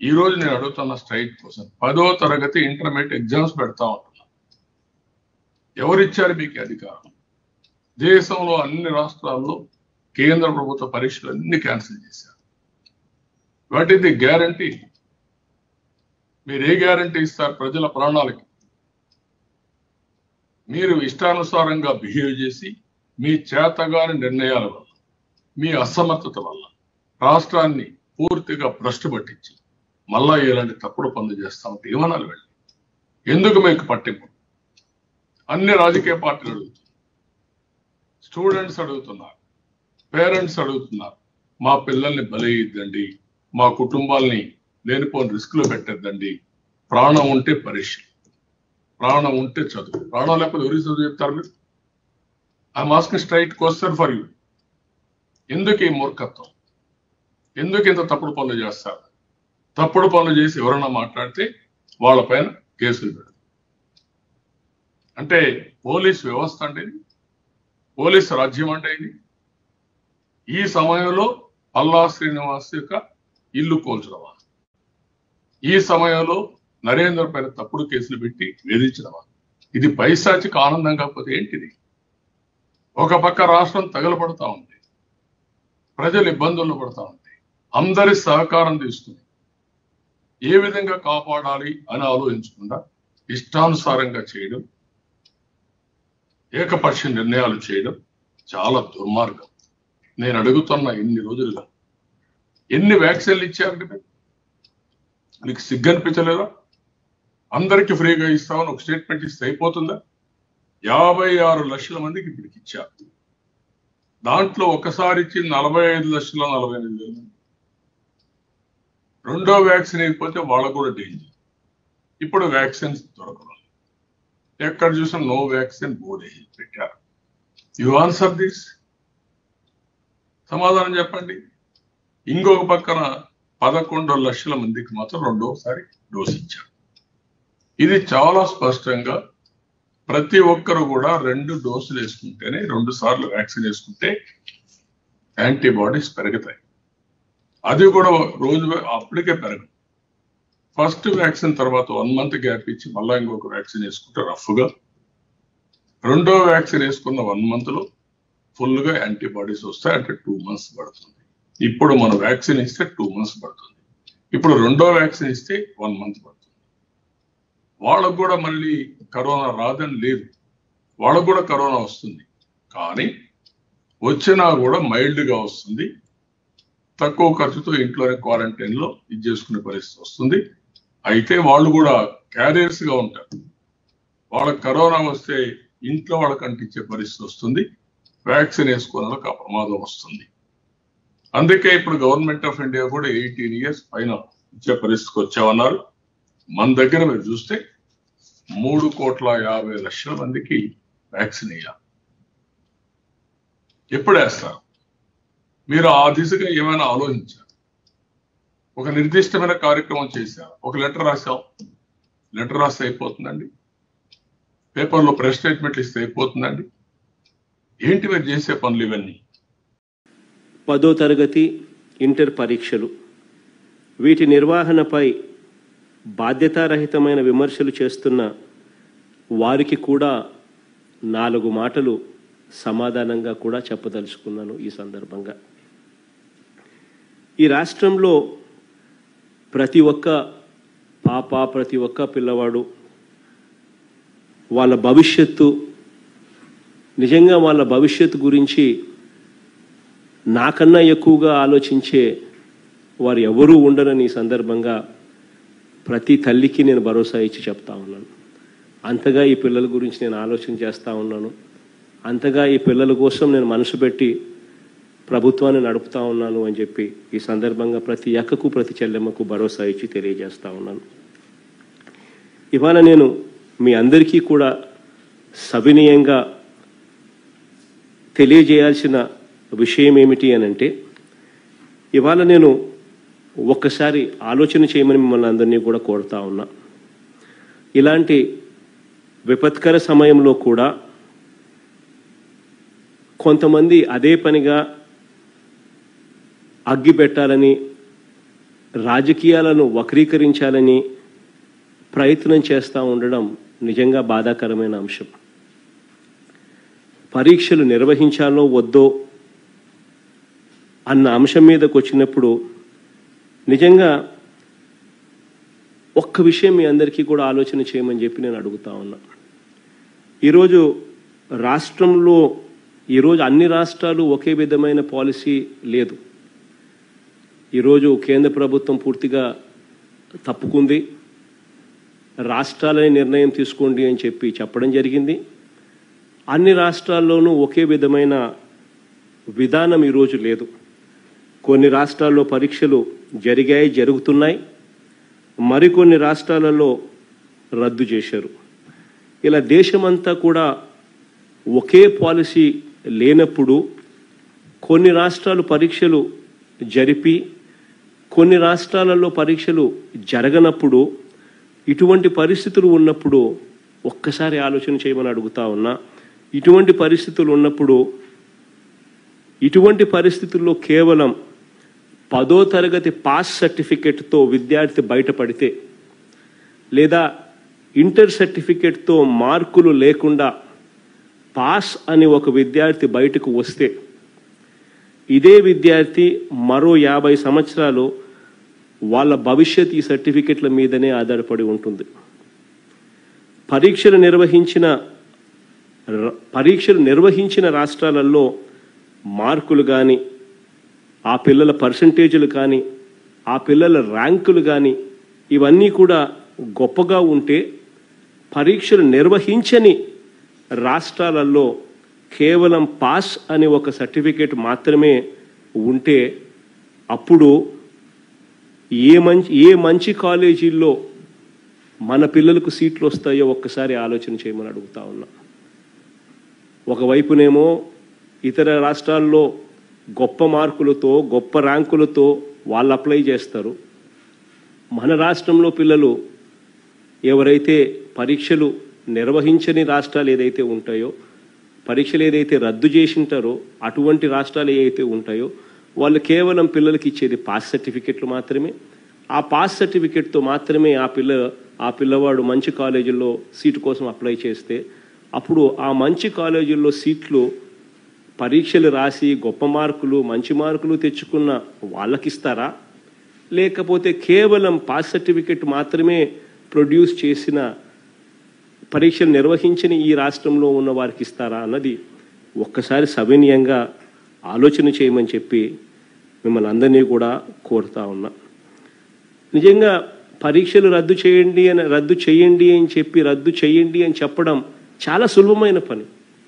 ఈ రోజు నేను అడుగుతున్న స్ట్రైట్ కోసం పదో తరగతి ఇంటర్మీడియట్ ఎగ్జామ్స్ పెడతా ఉంటున్నా ఎవరిచ్చారు మీకు ఈ అధికారం దేశంలో అన్ని రాష్ట్రాల్లో కేంద్ర ప్రభుత్వ పరీక్షలు అన్ని క్యాన్సిల్ చేశారు వాట్ ఈస్ ది గ్యారంటీ మీరు ఏ గ్యారంటీ ఇస్తారు ప్రజల ప్రాణాలకి మీరు ఇష్టానుసారంగా బిహేవ్ చేసి మీ చేతగాని నిర్ణయాల వల్ల మీ అసమర్థత వల్ల రాష్ట్రాన్ని పూర్తిగా భ్రష్టు పట్టించి మళ్ళా ఇలాంటి తప్పుడు పనులు చేస్తామంటే ఏమనాలి వెళ్ళి ఎందుకు మీకు పట్టింపు అన్ని రాజకీయ పార్టీలు అడుగుతున్నారు స్టూడెంట్స్ అడుగుతున్నారు పేరెంట్స్ అడుగుతున్నారు మా పిల్లల్ని బలయిద్దండి మా కుటుంబాల్ని లేనిపోని రిస్క్ లో పెట్టద్దండి ప్రాణం ఉంటే పరీక్ష ప్రాణం ఉంటే చదువు ప్రాణం లేకపోతే ఎవరికి చదువు చెప్తారు మీరు I ask straight question for you ఎందుకు ఈ మూర్ఖత్వం ఎందుకు ఇంత తప్పుడు పనులు చేస్తారు తప్పుడు పనులు చేసి ఎవరైనా మాట్లాడితే వాళ్ళపైన కేసులు పెడతారు అంటే పోలీస్ వ్యవస్థ అంటే ఇది పోలీస్ రాజ్యం అంటే ఇది ఈ సమయంలో అల్లా శ్రీనివాస్ యొక్క ఇల్లు కోల్చడమా ఈ సమయంలో నరేంద్ర పైన తప్పుడు కేసులు పెట్టి వేధించడమా ఇది పైశాచిక ఆనందం కాకపోతే ఏంటిది ఒక పక్క రాష్ట్రం తగలబడతా ఉంది ప్రజలు ఇబ్బందుల్లో పడతా ఉంది అందరి సహకారం తీసుకుని ఏ విధంగా కాపాడాలి అని ఆలోచించకుండా ఇష్టానుసారంగా చేయడం ఏకపక్ష నిర్ణయాలు చేయడం చాలా దుర్మార్గం నేను అడుగుతున్న ఇన్ని రోజులుగా ఎన్ని వ్యాక్సిన్లు ఇచ్చారండి మీరు మీకు సిగ్గు అనిపించలేదా అందరికీ ఫ్రీగా ఇస్తామని ఒక స్టేట్మెంట్ ఇస్తే అయిపోతుందా యాభై ఆరు లక్షల మందికి ఇప్పటికి ఇచ్చారు దాంట్లో ఒకసారి ఇచ్చి నలభై ఐదు లక్షల నలభై ఎనిమిది వేల మంది రెండో వ్యాక్సిన్ అయిపోతే వాళ్ళకు కూడా డేంజర్ ఇప్పుడు వ్యాక్సిన్స్ దొరకడం ఎక్కడ చూసినా నో వ్యాక్సిన్ బోర్డు పెట్టారు యు ఆన్సర్ దిస్ సమాధానం చెప్పండి ఇంకొక పక్కన పదకొండు లక్షల మందికి మాత్రం రెండోసారి డోస్ ఇచ్చారు ఇది చాలా స్పష్టంగా ప్రతి ఒక్కరు కూడా రెండు డోసులు వేసుకుంటేనే రెండు సార్లు వ్యాక్సిన్ వేసుకుంటే యాంటీబాడీస్ పెరుగుతాయి అది కూడా రోజు అప్పటికే పెరగదు ఫస్ట్ వ్యాక్సిన్ తర్వాత వన్ మంత్ గ్యాప్ ఇచ్చి మళ్ళా ఇంకొక వ్యాక్సిన్ వేసుకుంటే రఫ్గా రెండో వ్యాక్సిన్ వేసుకున్న వన్ మంత్ లో ఫుల్ గా యాంటీబాడీస్ వస్తాయి అంటే టూ మంత్స్ పడుతుంది ఇప్పుడు మన వ్యాక్సిన్ ఇస్తే టూ మంత్స్ పడుతుంది ఇప్పుడు రెండో వ్యాక్సిన్ ఇస్తే వన్ మంత్ పడుతుంది వాళ్ళకు కూడా మళ్ళీ కరోనా రాదని లేదు వాళ్ళకు కూడా కరోనా వస్తుంది కానీ వచ్చినా కూడా మైల్డ్ గా వస్తుంది తక్కువ ఖర్చుతో ఇంట్లోనే క్వారంటైన్ లో ఇది చేసుకునే పరిస్థితి వస్తుంది అయితే వాళ్ళు కూడా క్యారియర్స్ గా ఉంటారు వాళ్ళకి కరోనా వస్తే ఇంట్లో వాళ్ళకి అంటించే పరిస్థితి వస్తుంది వ్యాక్సిన్ వేసుకోవడం వాళ్ళకి ఆ ప్రమాదం వస్తుంది అందుకే ఇప్పుడు గవర్నమెంట్ ఆఫ్ ఇండియా కూడా ఎయిటీన్ ఇయర్స్ పైన ఇచ్చే పరిస్థితికి వచ్చామన్నారు మన దగ్గర మీరు చూస్తే మూడు కోట్ల యాభై లక్షల మందికి వ్యాక్సిన్ వేయాలి ఎప్పుడు వేస్తారు మీరు ఆ దిశగా ఏమైనా ఆలోచించారు ఒక నిర్దిష్టమైన కార్యక్రమం చేశారు ఒక లెటర్ రాశాం లెటర్ రాస్తే అయిపోతుందండి పేపర్లో ప్రెస్ స్టేట్మెంట్లు ఇస్తే అయిపోతుందండి ఏంటి మీరు చేసే పనులు ఇవన్నీ పదో తరగతి ఇంటర్ పరీక్షలు వీటి నిర్వహణపై బాధ్యతారహితమైన విమర్శలు చేస్తున్న వారికి కూడా నాలుగు మాటలు సమాధానంగా కూడా చెప్పదలుచుకున్నాను ఈ సందర్భంగా ఈ రాష్ట్రంలో ప్రతి ఒక్క పాప ప్రతి ఒక్క పిల్లవాడు వాళ్ళ భవిష్యత్తు నిజంగా వాళ్ళ భవిష్యత్తు గురించి నాకన్నా ఎక్కువగా ఆలోచించే వారు ఎవరూ ఉండరని ఈ సందర్భంగా ప్రతి తల్లికి నేను భరోసా ఇచ్చి చెప్తా ఉన్నాను అంతగా ఈ పిల్లల గురించి నేను ఆలోచన చేస్తూ ఉన్నాను అంతగా ఈ పిల్లల కోసం నేను మనసు పెట్టి ప్రభుత్వాన్ని నడుపుతా ఉన్నాను అని చెప్పి ఈ సందర్భంగా ప్రతి అక్కకు ప్రతి చెల్లెమ్మకు భరోసా ఇచ్చి తెలియజేస్తా ఉన్నాను ఇవాళ నేను మీ అందరికీ కూడా సవినీయంగా తెలియజేయాల్సిన విషయం ఏమిటి అని అంటే ఇవాళ నేను ఒక్కసారి ఆలోచన చేయమని మిమ్మల్ని అందరినీ కూడా కోరుతా ఉన్నా ఇలాంటి విపత్కర సమయంలో కూడా కొంతమంది అదే పనిగా అగ్గి పెట్టాలని రాజకీయాలను వక్రీకరించాలని ప్రయత్నం చేస్తూ ఉండడం నిజంగా బాధాకరమైన అంశం పరీక్షలు నిర్వహించాలో వద్దో అన్న అంశం మీదకి వచ్చినప్పుడు నిజంగా ఒక్క విషయం మీ అందరికీ కూడా ఆలోచన చేయమని చెప్పి నేను అడుగుతా ఉన్నా ఈరోజు రాష్ట్రంలో ఈరోజు అన్ని రాష్ట్రాలు ఒకే విధమైన పాలసీ లేదు ఈరోజు కేంద్ర ప్రభుత్వం పూర్తిగా తప్పుకుంది రాష్ట్రాలనే నిర్ణయం తీసుకోండి అని చెప్పి చెప్పడం జరిగింది అన్ని రాష్ట్రాల్లోనూ ఒకే విధమైన విధానం ఈరోజు లేదు కొన్ని రాష్ట్రాల్లో పరీక్షలు జరిగాయి జరుగుతున్నాయి మరికొన్ని రాష్ట్రాలలో రద్దు చేశారు ఇలా దేశమంతా కూడా ఒకే పాలసీ లేనప్పుడు కొన్ని రాష్ట్రాలు పరీక్షలు జరిపి కొన్ని రాష్ట్రాలలో పరీక్షలు జరగనప్పుడు ఇటువంటి పరిస్థితులు ఉన్నప్పుడు ఒక్కసారి ఆలోచన చేయమని అడుగుతా ఉన్నా ఇటువంటి పరిస్థితులు ఉన్నప్పుడు ఇటువంటి పరిస్థితుల్లో కేవలం పదో తరగతి పాస్ సర్టిఫికెట్తో విద్యార్థి బయటపడితే లేదా ఇంటర్ సర్టిఫికెట్తో మార్కులు లేకుండా పాస్ అని ఒక విద్యార్థి బయటకు వస్తే ఇదే విద్యార్థి మరో యాభై సంవత్సరాలు వాళ్ళ భవిష్యత్ ఈ సర్టిఫికెట్ల మీదనే ఆధారపడి ఉంటుంది పరీక్షలు నిర్వహించిన ర- పరీక్షలు నిర్వహించిన రాష్ట్రాలలో మార్కులు కానీ ఆ పిల్లల పర్సంటేజీలు కానీ ఆ పిల్లల ర్యాంకులు కానీ ఇవన్నీ కూడా గొప్పగా ఉంటే పరీక్షలు నిర్వహించని రాష్ట్రాలలో కేవలం పాస్ అని ఒక సర్టిఫికేట్ మాత్రమే ఉంటే అప్పుడు ఏ మంచి ఏ మంచి కాలేజీల్లో మన పిల్లలకు సీట్లు వస్తాయో ఒక్కసారి ఆలోచన చేయమని అడుగుతా ఉన్నా ఒకవైపునేమో ఇతర రాష్ట్రాల్లో గొప్ప మార్కులతో గొప్ప ర్యాంకులతో వాళ్ళు అప్లై చేస్తారు మన రాష్ట్రంలో పిల్లలు ఎవరైతే పరీక్షలు నిర్వహించని రాష్ట్రాలు ఏదైతే ఉంటాయో పరీక్షలు ఏదైతే రద్దు చేసింటారో అటువంటి రాష్ట్రాలు ఏవైతే ఉంటాయో వాళ్ళు కేవలం పిల్లలకి ఇచ్చేది పాస్ సర్టిఫికెట్లు మాత్రమే ఆ పాస్ సర్టిఫికెట్తో మాత్రమే ఆ పిల్ల ఆ పిల్లవాడు మంచి కాలేజీల్లో సీటు కోసం అప్లై చేస్తే అప్పుడు ఆ మంచి కాలేజీల్లో సీట్లు పరీక్షలు రాసి గొప్ప మార్కులు మంచి మార్కులు తెచ్చుకున్న వాళ్ళకిస్తారా లేకపోతే కేవలం పాస్ సర్టిఫికెట్ మాత్రమే ప్రొడ్యూస్ చేసిన పరీక్షలు నిర్వహించిన ఈ రాష్ట్రంలో ఉన్న వారికి ఇస్తారా అన్నది ఒక్కసారి సవినయంగా ఆలోచన చేయమని చెప్పి మిమ్మల్ని అందరినీ కూడా కోరుతా ఉన్నా నిజంగా పరీక్షలు రద్దు చేయండి అని రద్దు చేయండి అని చెప్పి రద్దు చేయండి అని చెప్పడం చాలా సులభమైన పని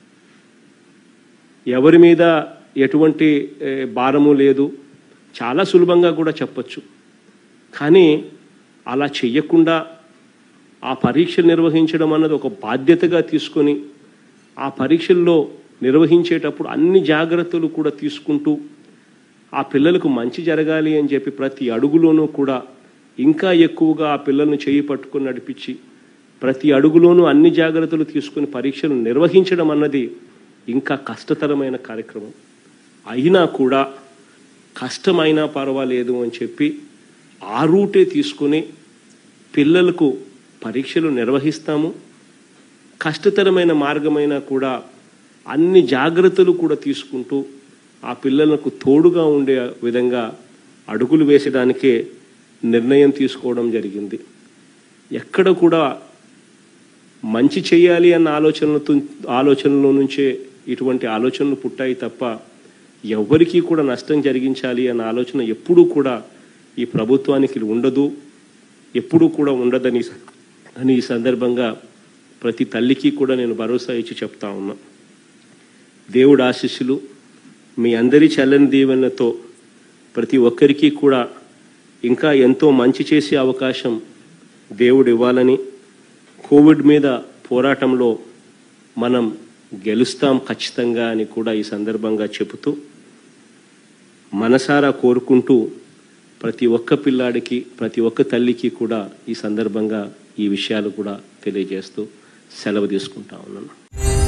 ఎవరి మీద ఎటువంటి ఏ, భారము లేదు చాలా సులభంగా కూడా చెప్పచ్చు కానీ అలా చెయ్యకుండా ఆ పరీక్షలు నిర్వహించడం అన్నది ఒక బాధ్యతగా తీసుకొని ఆ పరీక్షల్లో నిర్వహించేటప్పుడు అన్ని జాగ్రత్తలు కూడా తీసుకుంటూ ఆ పిల్లలకు మంచి జరగాలి అని చెప్పి ప్రతి అడుగులోనూ కూడా ఇంకా ఎక్కువగా ఆ పిల్లల్ని చేయి పట్టుకొని నడిపించి ప్రతి అడుగులోనూ అన్ని జాగ్రత్తలు తీసుకుని పరీక్షలు నిర్వహించడం అన్నది ఇంకా కష్టతరమైన కార్యక్రమం అయినా కూడా కష్టమైనా పర్వాలేదు అని చెప్పి ఆ రూటే తీసుకుని పిల్లలకు పరీక్షలు నిర్వహిస్తాము కష్టతరమైన మార్గమైనా కూడా అన్ని జాగ్రత్తలు కూడా తీసుకుంటూ ఆ పిల్లలకు తోడుగా ఉండే విధంగా అడుగులు వేసడానికే నిర్ణయం తీసుకోవడం జరిగింది ఎక్కడ కూడా మంచి చేయాలి అన్న ఆలోచనలతో ఆలోచనలో నుంచే ఇటువంటి ఆలోచనలు పుట్టాయి తప్ప ఎవ్వరికీ కూడా నష్టం జరిగించాలి అన్న ఆలోచన ఎప్పుడూ కూడా ఈ ప్రభుత్వానికి ఉండదు ఎప్పుడూ కూడా ఉండదని అని ఈ సందర్భంగా ప్రతి తల్లికి కూడా నేను భరోసా ఇచ్చి చెప్తా ఉన్నా దేవుడు ఆశీస్సులు మీ అందరి చల్లని దీవెనలతో ప్రతి ఒక్కరికి కూడా ఇంకా ఎంతో మంచి చేసే అవకాశం దేవుడు ఇవ్వాలని కోవిడ్ మీద పోరాటంలో మనం గెలుస్తాం ఖచ్చితంగా అని కూడా ఈ సందర్భంగా చెబుతూ మనసారా కోరుకుంటూ ప్రతి ఒక్క పిల్లాడికి ప్రతి ఒక్క తల్లికి కూడా ఈ సందర్భంగా ఈ విషయాలు కూడా తెలియజేస్తూ సెలవు తీసుకుంటా ఉన్నాను